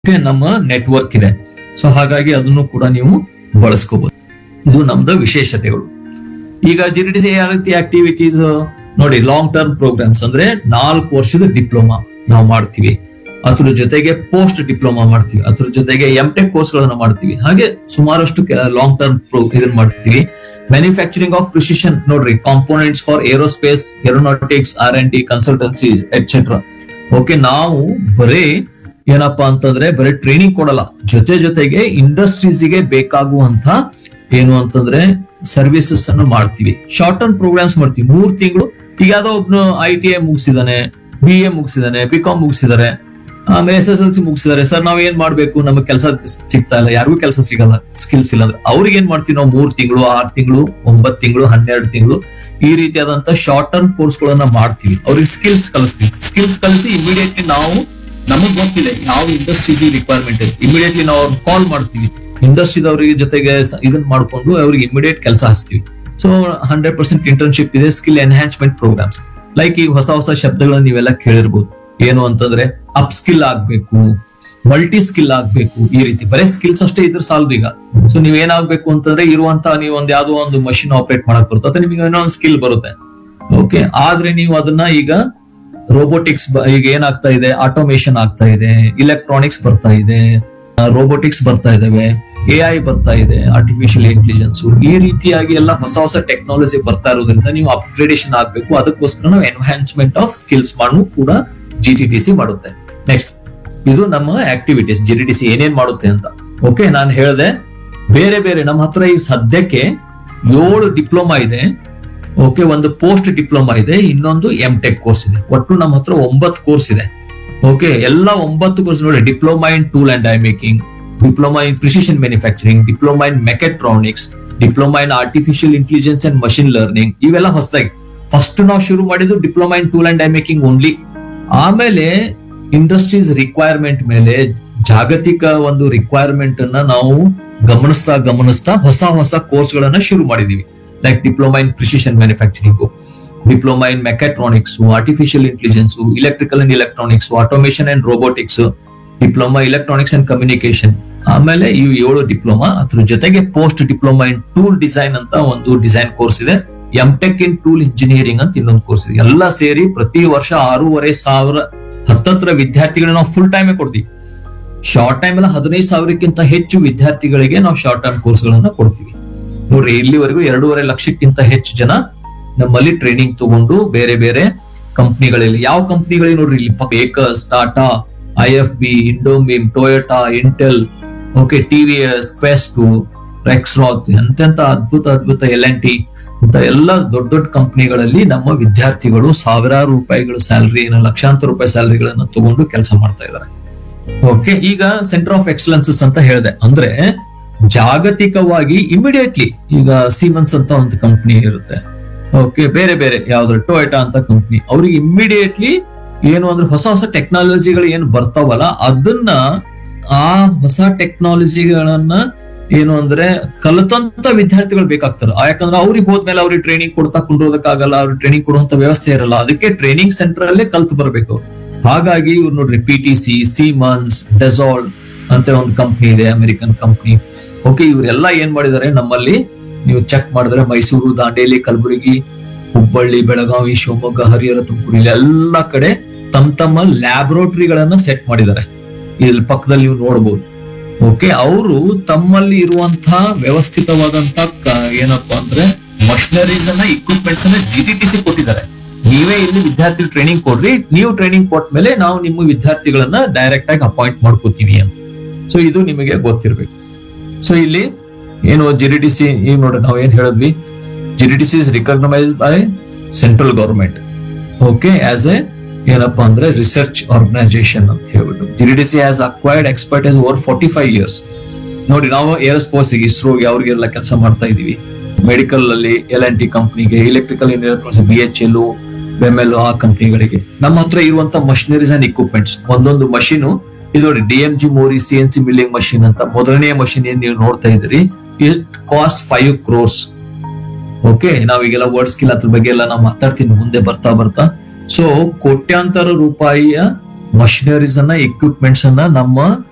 ಗೆ ನಮ್ಮ ನೆಟ್ವರ್ಕ್ ಇದೆ ಸೊ ಹಾಗಾಗಿ ಅದನ್ನು ಕೂಡ ನೀವು ಬಳಸ್ಕೋಬಹುದು ಇದು ನಮ್ದು ವಿಶೇಷತೆಗಳು ಈಗ ಜಿಡಿಟಿಸಿ ಯಾವ ರೀತಿ ಆಕ್ಟಿವಿಟೀಸ್ ನೋಡಿ ಲಾಂಗ್ ಟರ್ಮ್ ಪ್ರೋಗ್ರಾಮ್ಸ್ ಅಂದ್ರೆ ನಾಲ್ಕು ವರ್ಷದ ಡಿಪ್ಲೊಮಾ ನಾವು ಮಾಡ್ತೀವಿ ಅದ್ರ ಜೊತೆಗೆ ಪೋಸ್ಟ್ ಡಿಪ್ಲೊಮಾ ಮಾಡ್ತೀವಿ ಅದ್ರ ಜೊತೆಗೆ ಎಂ ಟೆಕ್ ಕೋರ್ಸ್ ಗಳನ್ನ ಮಾಡ್ತೀವಿ ಹಾಗೆ ಸುಮಾರಷ್ಟು ಲಾಂಗ್ ಟರ್ಮ್ ಇದನ್ನ ಮಾಡ್ತೀವಿ ಮ್ಯಾನುಫ್ಯಾಕ್ಚರಿಂಗ್ ಆಫ್ ಪ್ರಿಸಿಷನ್ ನೋಡ್ರಿ components for aerospace aeronautics R and D consultancy etcetera okay ನಾವು ಬರೀ ಏನಪ್ಪಾ ಅಂತಂದ್ರೆ ಬರೀ ಟ್ರೈನಿಂಗ್ ಕೊಡಲ್ಲ ಜೊತೆ ಜೊತೆಗೆ ಇಂಡಸ್ಟ್ರೀಸ್ ಗೆ ಬೇಕಾಗುವಂತ ಏನು ಅಂತಂದ್ರೆ ಸರ್ವಿಸಸ್ ಅನ್ನು ಮಾಡ್ತೀವಿ ಶಾರ್ಟ್ ಟರ್ಮ್ ಪ್ರೋಗ್ರಾಮ್ಸ್ ಮಾಡ್ತೀವಿ ಮೂರ್ ತಿಂಗಳು ಈಗ ಯಾವ್ದೋ ಒಬ್ನು ಐ ಟಿ ಐ ಮುಗಿಸಿದಾನೆ ಬಿ ಎ ಮುಗಿಸಿದಾನೆ ಬಿ ಕಾಮ್ ಮುಗಿಸಿದಾರೆ ಆಮೇಲೆ ಎಸ್ ಎಸ್ ಎಲ್ ಸಿ ಮುಗಿಸಿದಾರೆ ಸರ್ ನಾವ್ ಏನ್ ಮಾಡ್ಬೇಕು ನಮಗೆ ಕೆಲಸ ಸಿಗ್ತಾ ಇಲ್ಲ ಯಾರಿಗೂ ಕೆಲಸ ಸಿಗಲ್ಲ ಸ್ಕಿಲ್ಸ್ ಇಲ್ಲ ಅಂದ್ರೆ ಅವ್ರಿಗೆ ಏನ್ ಮಾಡ್ತೀವಿ ನಾವು ಮೂರ್ ತಿಂಗಳು ಆರ್ ತಿಂಗಳು ಒಂಬತ್ ತಿಂಗಳು ಹನ್ನೆರಡು ತಿಂಗಳು ಈ ರೀತಿಯಾದಂತ ಶಾರ್ಟ್ ಟರ್ಮ್ ಕೋರ್ಸ್ ಗಳನ್ನ ಮಾಡ್ತೀವಿ ಅವ್ರಿಗೆ ಸ್ಕಿಲ್ಸ್ ಕಲಿಸ್ತೀವಿ ಸ್ಕಿಲ್ಸ್ ಕಲಿಸಿ ಇಮಿಡಿಯೇಟ್ಲಿ ನಾವು ನಮಗ್ ಗೊತ್ತಿದೆ ಯಾವ ಇಂಡಸ್ಟ್ರೀಸ್ ರಿಕ್ವೈರ್ಮೆಂಟ್ ಇದೆ ಇಮಿಡಿಯೇಟ್ಲಿ ನಾವು ಅವ್ರನ್ನ ಕಾಲ್ ಮಾಡ್ತೀವಿ ಇಂಡಸ್ಟ್ರಿದವ್ರಿಗೆ ಜೊತೆಗೆ ಸ- ಇದನ್ನ ಮಾಡ್ಕೊಂಡು ಅವ್ರಿಗೆ ಇಮಿಡಿಯೇಟ್ ಕೆಲಸ ಹಚ್ತೀವಿ ಸೊ ಹಂಡ್ರೆಡ್ ಪರ್ಸೆಂಟ್ ಇಂಟರ್ನ್ಶಿಪ್ ಇದೆ ಸ್ಕಿಲ್ ಎನ್ಹಾನ್ಸ್ಮೆಂಟ್ ಪ್ರೋಗ್ರಾಮ್ಸ್ ಲೈಕ್ ಈ ಹೊಸ ಹೊಸ ಶಬ್ದಗಳನ್ನ ನೀವೆಲ್ಲ ಕೇಳಿರ್ಬೋದು ಏನು ಅಂತಂದ್ರೆ ಅಪ್ ಸ್ಕಿಲ್ ಆಗ್ಬೇಕು ಮಲ್ಟಿ ಸ್ಕಿಲ್ ಆಗ್ಬೇಕು ಈ ರೀತಿ ಬರೀ ಸ್ಕಿಲ್ಸ್ ಅಷ್ಟೇ ಇದ್ರೆ ಸಾಲದು ಈಗ ಸೊ ನೀವ್ ಏನಾಗ್ಬೇಕು ಅಂತಂದ್ರೆ ಇರುವಂತ ನೀವು ಒಂದ್ ಯಾವ್ದೋ ಒಂದು ಮಷಿನ್ ಆಪರೇಟ್ ಮಾಡಕ್ ಬರುತ್ತೆ ಅಥವಾ ನಿಮಗೆ ಏನೋ ಒಂದು ಸ್ಕಿಲ್ ಬರುತ್ತೆ ಓಕೆ ಆದ್ರೆ ನೀವು ಅದನ್ನ ಈಗ ರೋಬೋಟಿಕ್ಸ್ ಈಗ ಏನಾಗ್ತಾ ಇದೆ ಆಟೋಮೇಶನ್ ಆಗ್ತಾ ಇದೆ ಇಲೆಕ್ಟ್ರಾನಿಕ್ಸ್ ಬರ್ತಾ ಇದೆ ರೋಬೋಟಿಕ್ಸ್ ಬರ್ತಾ ಇದಾವೆ ಎ ಐ ಬರ್ತಾ ಇದೆ ಆರ್ಟಿಫಿಷಿಯಲ್ ಇಂಟೆಲಿಜೆನ್ಸ್ ಈ ರೀತಿಯಾಗಿ ಎಲ್ಲ ಹೊಸ ಹೊಸ ಟೆಕ್ನಾಲಜಿ ಬರ್ತಾ ಇರೋದ್ರಿಂದ ನೀವು ಅಪ್ಗ್ರೇಡೇಷನ್ ಆಗ್ಬೇಕು ಅದಕ್ಕೋಸ್ಕರ ನಾವು ಎನ್ಹಾನ್ಸ್ಮೆಂಟ್ ಆಫ್ ಸ್ಕಿಲ್ಸ್ ಮಾಡಲು ಕೂಡ ಜಿ ಟಿ ಟಿ ಸಿ ಮಾಡುತ್ತೆ ನೆಕ್ಸ್ಟ್ ಇದು ನಮ್ಮ activities G T T C ಏನೇನ್ ಮಾಡುತ್ತೆ ಅಂತ ಓಕೆ ನಾನು ಹೇಳ್ದೆ ಬೇರೆ ಬೇರೆ ನಮ್ಮ ಹತ್ರ ಈಗ ಸದ್ಯಕ್ಕೆ ಏಳು ಡಿಪ್ಲೊಮಾ ಇದೆ ಓಕೆ ಒಂದು ಪೋಸ್ಟ್ ಡಿಪ್ಲೊಮಾ ಇದೆ ಇನ್ನೊಂದು ಎಂ ಟೆಕ್ ಕೋರ್ಸ್ ಇದೆ ಒಟ್ಟು ನಮ್ಮ ಹತ್ರ ಒಂಬತ್ತು ಕೋರ್ಸ್ ಇದೆ ಓಕೆ ಎಲ್ಲ ಒಂಬತ್ತು ಕೋರ್ಸ್ ನೋಡಿ diploma in tool and die making diploma in precision manufacturing diploma in mechatronics diploma in artificial intelligence and machine learning ಇವೆಲ್ಲ ಹೊಸದಾಗಿ ಫಸ್ಟ್ ನಾವು ಶುರು ಮಾಡಿದ್ದು diploma in tool and die making only ಆಮೇಲೆ ಇಂಡಸ್ಟ್ರೀಸ್ ರಿಕ್ವೈರ್ಮೆಂಟ್ ಮೇಲೆ ಜಾಗತಿಕ ಒಂದು ರಿಕ್ವೈರ್ಮೆಂಟ್ ಅನ್ನ ನಾವು ಗಮನಿಸ್ತಾ ಗಮನಿಸ್ತಾ ಹೊಸ ಹೊಸ ಕೋರ್ಸ್ ಗಳನ್ನ ಶುರು ಮಾಡಿದೀವಿ like diploma in precision manufacturing diploma in mechatronics artificial intelligence electrical and electronics automation and robotics diploma electronics and communication ಆಮೇಲೆ ಇವು ಏಳು ಡಿಪ್ಲೊಮಾ ಅದ್ರ ಜೊತೆಗೆ post diploma in tool design ಅಂತ ಒಂದು ಡಿಸೈನ್ ಕೋರ್ಸ್ ಇದೆ M Tech in tool engineering ಅಂತ ಇನ್ನೊಂದು ಕೋರ್ಸ್ ಇದೆ ಎಲ್ಲ ಸೇರಿ ಪ್ರತಿ ವರ್ಷ ಆರೂವರೆ ಸಾವಿರ ಹತ್ತತ್ರ ವಿದ್ಯಾರ್ಥಿಗಳನ್ನ ನಾವು ಫುಲ್ ಟೈಮ್ ಕೊಡ್ತೀವಿ ಶಾರ್ಟ್ ಟೈಮ್ ಎಲ್ಲ ಹದಿನೈದು ಸಾವಿರಕ್ಕಿಂತ ಹೆಚ್ಚು ವಿದ್ಯಾರ್ಥಿಗಳಿಗೆ ನಾವು ಶಾರ್ಟ್ ಟರ್ಮ್ ಕೋರ್ಸ್ ಗಳನ್ನ ಕೊಡ್ತೀವಿ ನೋಡ್ರಿ ಇಲ್ಲಿವರೆಗೂ ಎರಡೂವರೆ ಲಕ್ಷಕ್ಕಿಂತ ಹೆಚ್ಚು ಜನ ನಮ್ಮಲ್ಲಿ ಟ್ರೈನಿಂಗ್ ತಗೊಂಡು ಬೇರೆ ಬೇರೆ ಕಂಪ್ನಿಗಳಲ್ಲಿ ಯಾವ ಕಂಪ್ನಿಗಳಿಗೆ ನೋಡ್ರಿ ಇಲ್ಲಿ bakers Tata I F B IndoMIM Toyota Intel okay TVS Quest Rexroth ಎಂತೆಂತ ಅದ್ಭುತ ಅದ್ಭುತ ಎಲ್ ಎನ್ ಟಿ ಇಂತ ಎಲ್ಲ ದೊಡ್ಡ ದೊಡ್ಡ ಕಂಪ್ನಿಗಳಲ್ಲಿ ನಮ್ಮ ವಿದ್ಯಾರ್ಥಿಗಳು ಸಾವಿರಾರು ರೂಪಾಯಿಗಳ ಸ್ಯಾಲರಿ ಲಕ್ಷಾಂತರ ರೂಪಾಯಿ ಸ್ಯಾಲರಿಗಳನ್ನ ತಗೊಂಡು ಕೆಲಸ ಮಾಡ್ತಾ ಇದ್ದಾರೆ ಓಕೆ ಈಗ ಸೆಂಟರ್ ಆಫ್ ಎಕ್ಸಲೆನ್ಸಸ್ ಅಂತ ಹೇಳಿದೆ ಅಂದ್ರೆ ಜಾಗತಿಕವಾಗಿ ಇಮಿಡಿಯೇಟ್ಲಿ ಈಗ ಸೀಮನ್ಸ್ ಅಂತ ಒಂದು ಕಂಪ್ನಿ ಇರುತ್ತೆ ಓಕೆ ಬೇರೆ ಬೇರೆ ಯಾವ್ದು ಟೊಯೋಟಾ ಅಂತ ಕಂಪ್ನಿ ಅವ್ರಿಗೆ ಇಮಿಡಿಯೇಟ್ಲಿ ಏನು ಅಂದ್ರೆ ಹೊಸ ಹೊಸ ಟೆಕ್ನಾಲಜಿಗಳು ಏನು ಬರ್ತಾವಲ್ಲ ಅದನ್ನ ಆ ಹೊಸ ಟೆಕ್ನಾಲಜಿಗಳನ್ನ ಏನು ಅಂದ್ರೆ ಕಲಿತಂತ ವಿದ್ಯಾರ್ಥಿಗಳು ಬೇಕಾಗ್ತಾರೆ ಆ ಯಾಕಂದ್ರೆ ಅವ್ರಿಗೆ ಹೋದ್ಮೇಲೆ ಅವ್ರಿಗೆ ಟ್ರೈನಿಂಗ್ ಕೊಡ್ತಾ ಕುಂಡ್ರೋದಕ್ಕಾಗಲ್ಲ ಅವ್ರಿಗೆ ಟ್ರೈನಿಂಗ್ ಕೊಡುವಂತ ವ್ಯವಸ್ಥೆ ಇರಲ್ಲ ಅದಕ್ಕೆ ಟ್ರೈನಿಂಗ್ ಸೆಂಟರ್ ಅಲ್ಲೇ ಕಲ್ತು ಬರ್ಬೇಕು ಅವ್ರು. ಹಾಗಾಗಿ ಇವ್ರು ನೋಡ್ರಿ P T C Siemens Dassault ಅಂತ ಒಂದು ಕಂಪ್ನಿ ಇದೆ ಅಮೆರಿಕನ್ ಕಂಪ್ನಿ ಓಕೆ ಇವರೆಲ್ಲ ಏನ್ ಮಾಡಿದ್ದಾರೆ ನಮ್ಮಲ್ಲಿ ನೀವು ಚೆಕ್ ಮಾಡಿದ್ರೆ ಮೈಸೂರು ದಾಂಡೇಲಿ ಕಲಬುರಗಿ ಹುಬ್ಬಳ್ಳಿ ಬೆಳಗಾವಿ ಶಿವಮೊಗ್ಗ ಹರಿಹರ ತುಮಕೂರು ಇಲ್ಲಿ ಎಲ್ಲ ಕಡೆ ತಮ್ಮ ತಮ್ಮ ಲ್ಯಾಬೊರೇಟರಿಗಳನ್ನ ಸೆಟ್ ಮಾಡಿದ್ದಾರೆ ಇಲ್ಲಿ ಪಕ್ಕದಲ್ಲಿ ನೀವು ನೋಡಬಹುದು ಓಕೆ ಅವರು ತಮ್ಮಲ್ಲಿ ಇರುವಂತಹ ವ್ಯವಸ್ಥಿತವಾದಂತ ಕ- ಏನಪ್ಪಾ ಅಂದ್ರೆ ಮಷಿನರೀಸ್ ಅನ್ನ ಇಕ್ವಿಪ್ಮೆಂಟ್ಸ್ ಅನ್ನ ಜಿ ಟಿ ಟಿ ಸಿ ಕೊಟ್ಟಿದ್ದಾರೆ ನೀವೇ ಇಲ್ಲಿ ವಿದ್ಯಾರ್ಥಿ ಟ್ರೈನಿಂಗ್ ಕೊಡ್ರಿ ನೀವು ಟ್ರೈನಿಂಗ್ ಕೊಟ್ಟ ಮೇಲೆ ನಾವು ನಿಮ್ಮ ವಿದ್ಯಾರ್ಥಿಗಳನ್ನ ಡೈರೆಕ್ಟ್ ಆಗಿ ಅಪಾಯಿಂಟ್ ಮಾಡ್ಕೋತೀವಿ ಅಂತ ಸೊ ಇದು ನಿಮಗೆ ಗೊತ್ತಿರ್ಬೇಕು ಸೊ ಇಲ್ಲಿ ಏನು ಜಿ ಡಿ ಟಿ ಸಿ ಈಗ ನೋಡಿ ನಾವು ಏನ್ ಹೇಳಿದ್ವಿ G D T C is recognised by central government okay as a ಏನಪ್ಪಾ ಅಂದ್ರೆ ರಿಸರ್ಚ್ ಆರ್ಗನೈಸೇಷನ್ ಅಂತ ಹೇಳ್ಬಿಟ್ಟು G D T C has acquired expertise over forty five years ನೋಡಿ ನಾವು ಏರೋಸ್ಪೋಸ್ ಇಸ್ರೋ ಅವ್ರಿಗೆಲ್ಲ ಕೆಲಸ ಮಾಡ್ತಾ ಇದೀವಿ ಮೆಡಿಕಲ್ ಅಲ್ಲಿ ಎಲ್ ಎನ್ ಟಿ ಕಂಪ್ನಿಗೆ electrical electronics B H L BEML ಆ ಕಂಪ್ನಿಗಳಿಗೆ ನಮ್ಮ ಹತ್ರ ಇರುವಂತ ಮಷಿನರೀಸ್ ಅಂಡ್ ಇಕ್ವಿಪ್ಮೆಂಟ್ಸ್ ಒಂದೊಂದು ಮಷೀನು ಇದು ನೋಡಿ D M G Mori C N C milling machine ಅಂತ ಮೊದಲನೇ ಮಷೀನ್ ಏನ್ ನೀವು ನೋಡ್ತಾ ಇದ್ದೀರಿ it cost five crores okay ನಾವೀಗೆಲ್ಲ ವರ್ಡ್ ಸ್ಕಿಲ್ ಅದ್ರ ಬಗ್ಗೆ ಎಲ್ಲ ನಾವು ಮಾತಾಡ್ತೀನಿ ಮುಂದೆ ಬರ್ತಾ ಬರ್ತಾ ಸೊ ಕೋಟ್ಯಾಂತರ ರೂಪಾಯಿಯ ಮಷಿನರೀಸ್ ಅನ್ನ ಎಕ್ವಿಪ್ಮೆಂಟ್ಸ್ ಅನ್ನ ನಮ್ಮ